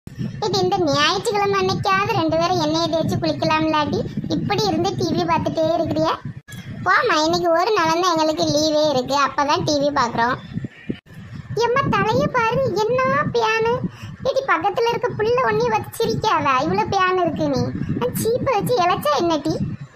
இது இந்த ஞாயிற்றுக்கிழமை அன்னைக்காவது ரெண்டு பேரும் எண்ணெயை தேய்ச்சி குளிக்கலாம்லாடி இப்படி இருந்து டிவி பார்த்துட்டே இருக்கிறியா போமா இன்னைக்கு ஒரு நாள் தான் எங்களுக்கு லீவே இருக்கு அப்பதான் டிவி பார்க்குறோம் எம்மா தலைய பாரு என்ன பியானு இடி பக்கத்துல இருக்க புள்ள ஒன்னே வச்சு சிரிக்காதா இவ்வளவு பியானு இருக்கு நீ சீப்பை வச்சு இழைச்சா என்ன டீ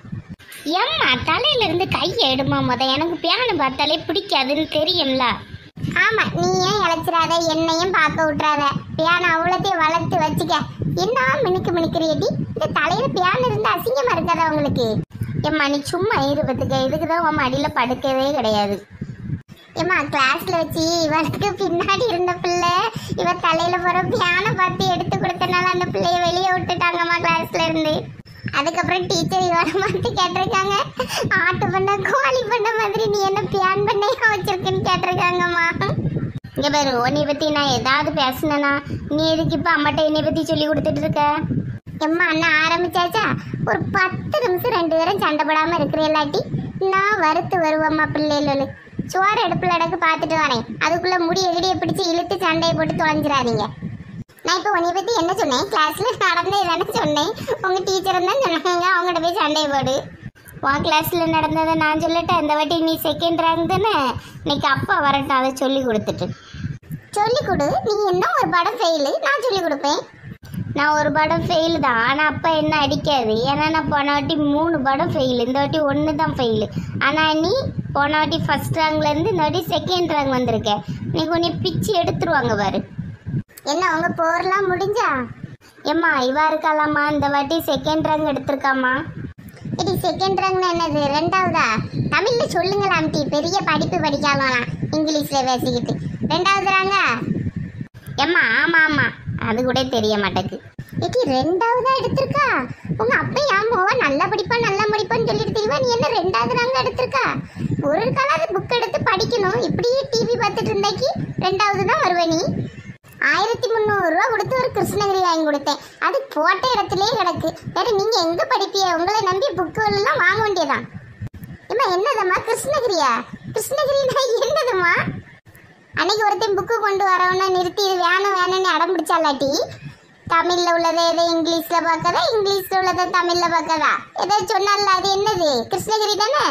எம்மா தலையில இருந்து கையை எடுமா முத எனக்கு பியானு பார்த்தாலே பிடிக்காதுன்னு தெரியும்ல ஆமா நீ ஏன் இழைச்சிடாத என்னையும் பார்க்க விட்றாத பியானு அவ்வளோத்தையும் வளர்த்து வச்சுக்க என்ன மினுக்கு மினுக்குறியடி இந்த தலையில பியானு இருந்து அசிங்கமா இருக்காதா உங்களுக்கு எம்மா நீ சும்மா இருபத்துக்கு இதுக்கு தான் உன் மடியில படுக்கவே கிடையாது ஏம்மா கிளாஸ்ல வச்சு இவனுக்கு பின்னாடி இருந்த பிள்ளை இவ தலையில போற பியானை பார்த்து எடுத்து கொடுத்தனால அந்த பிள்ளைய வெளியே விட்டுட்டாங்கம்மா கிளாஸ்ல இருந்து அதுக்கப்புறம் டீச்சர் இவனை பார்த்து கேட்டிருக்காங்க ஆட்டு பண்ண கோழி பண்ண மாதிரி நீ என்ன பியான் பண்ணையா வச்சிருக்குன்னு கேட்டிருக்காங்கம்மா இங்க பாரு உன்னை பத்தி நான் ஏதாவது பேசினேனா நீ எதுக்கு இப்ப அம்மாட்ட என்னை பத்தி சொல்லி கொடுத்துட்டு இருக்க எம்மா அண்ணா ஆரம்பிச்சாச்சா ஒரு பத்து நிமிஷம் ரெண்டு பேரும் சண்டை போடாம இருக்கிறேல்லாட்டி நான் வறுத்து வருவம்மா பிள்ளைகளு சோறு அடுப்புல அடக்கு பார்த்துட்டு வரேன் அதுக்குள்ள முடி எகிடிய பிடிச்சு இழுத்து சண்டையை போட்டு தொலைஞ்சிடாதீங்க நான் இப்போ உன்னை பத்தி என்ன சொன்னேன் கிளாஸ்ல நடந்தது தானே சொன்னேன் உங்க டீச்சர் தான் சொன்னாங்க அவங்ககிட்ட போய் சண்டையை போடு உன் கிளாஸ்ல நடந்ததை நான் சொல்லட்டேன் இந்த வாட்டி நீ செகண்ட் ரேங்க் தானே இன்னைக்கு அப்பா வரட்டும் அதை சொல்லி கொடுத்துட்டு சொல்லி கொடு நீ என்ன ஒரு படம் ஃபெயிலு நான் சொல்லி கொடுப்பேன் நான் ஒரு படம் ஃபெயில் தான் ஆனால் அப்பா என்ன அடிக்காது ஏன்னா நான் போன வாட்டி மூணு படம் ஃபெயில் இந்த வாட்டி ஒன்று தான் ஃபெயிலு ஆனால் நீ போன வாட்டி ஃபர்ஸ்ட் ரேங்க்லேருந்து இந்த வாட்டி செகண்ட் ரேங்க் வந்திருக்க நீ கொஞ்சம் பிச்சு எடுத்துருவாங்க பாரு என்ன உங்க போர்லாம் முடிஞ்சா ஏம்மா இவா இருக்காளாம்மா இந்த வாட்டி செகண்ட் ரேங்க் எடுத்திருக்காம்மா இது செகண்ட் ரேங்க்னா என்னது ரெண்டாவதா தமிழ்ல சொல்லுங்களாம் டி பெரிய படிப்பு படிக்காமலாம் இங்கிலீஷ்ல பேசிக்கிட்டு ரெண்டாவது ரேங்கா ஏம்மா ஆமா ஆமா அது கூட தெரிய மாட்டேக்கு ஏடி ரெண்டாவதா எடுத்திருக்கா உங்க அப்பா ஏமாவா நல்லா படிப்பா நல்லா படிப்பான்னு சொல்லிட்டு தெரியவா நீ என்ன ரெண்டாவது ரேங்க் எடுத்திருக்கா ஒரு காலாவது புக் எடுத்து படிக்கணும் இப்படியே டிவி பார்த்துட்டு இருந்தாக்கி ரெண்டாவது தான் வருவ நீ ஆயிரத்தி முந்நூறு ரூபா கொடுத்து ஒரு கிருஷ்ணகிரி வாங்கி கொடுத்தேன் அது போட்ட இடத்துலயே கிடக்கு வேற நீங்க எங்க படிப்பிய உங்களை நம்பி புக்குகள் எல்லாம் வாங்க வேண்டியதான் ஏம்மா என்னதம்மா கிருஷ்ணகிரியா கிருஷ்ணகிரினா என்னதும்மா அன்னைக்கு ஒருத்தன் புக்கு கொண்டு வரவன நிறுத்தி இது வேணும் வேணும்னு அடம் பிடிச்சாலாட்டி தமிழ்ல உள்ளதை எதை இங்கிலீஷ்ல பார்க்கதா இங்கிலீஷ்ல உள்ளதை தமிழ்ல பார்க்கதா ஏதோ சொன்னால அது என்னது கிருஷ்ணகிரி தானே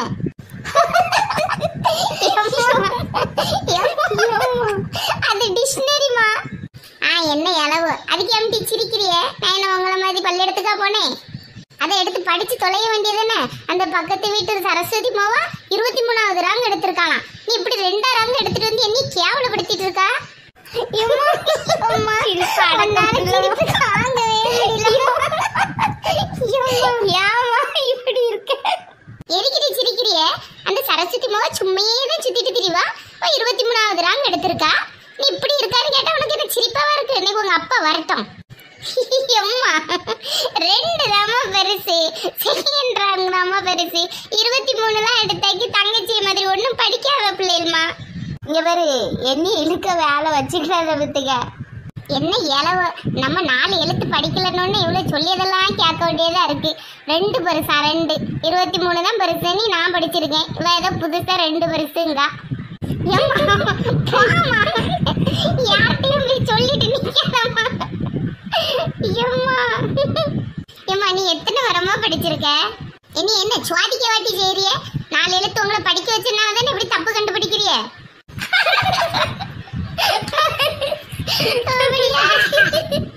அது டிக்ஷனரிமா ஆ என்ன இளவு அதுக்கு எம்டி சிரிக்கிறியே நான் என்ன உங்களை மாதிரி பள்ளிடத்துக்கா போனேன் அதை எடுத்து படிச்சு தொலைய வேண்டியதுதானே அந்த பக்கத்து வீட்டு சரஸ்வதி மாவா இருபத்தி மூணாவது ரேங்க் எடுத்திருக்காளாம் நீ இப்படி ரெண்டா ரேங்க் எடுத்துட்டு வந்து என்ன கேவலப்படுத்திட்டு இருக்கா எம்மா, எம்மா, உன்னால சிரிப்பு தாங்கவே முடியல. எம்மா, ஏம்மா இப்படி இருக்க? எதுக்குடி சிரிக்கிறியே அந்த சரஸ்வதி மாவா சும்மையே தான் சுத்திட்டு திரிவா அவ இருபத்தி மூணாவது ரேங்க் எடுத்திருக்கா நீ இப்படி இருக்கான்னு கேட்டா உனக்கு என்ன சிரிப்பாவா இருக்கு இன்னைக்கு உங்க அப்பா வரட்டும் எம்மா ரெண்டு தாமா பெருசு செகண்ட் ரேங்க் தாமா பெருசு இருபத்தி மூணுலாம் எடுத்தாக்கி தங்கச்சி மாதிரி ஒன்றும் படிக்காத பிள்ளைமா இங்க பாரு என்ன இழுக்க வேலை வச்சுக்கிறத பத்துக்க என்ன இலவ நம்ம நாலு எழுத்து படிக்கலன்னு இவ்வளவு சொல்லியதெல்லாம் கேட்க வேண்டியதா இருக்கு ரெண்டு பெருசா ரெண்டு இருபத்தி மூணு தான் பெருசு நீ நான் படிச்சிருக்கேன் இவ ஏதோ புதுசா ரெண்டு பெருசுங்க எம்மா, போம்மா. யார்கிட்டயும் போய் சொல்லிட்டு நிக்காதம்மா. எம்மா. எம்மா, நீ எத்தனை வரமா படிச்சிருக்க இனி என்ன சுவாதிக்க வாட்டி செய்றிய நாலு எழுத்து உங்களை படிக்க வச்சனால தானே இப்படி தப்பு கண்டுபிடிக்கிறிய அப்படியா?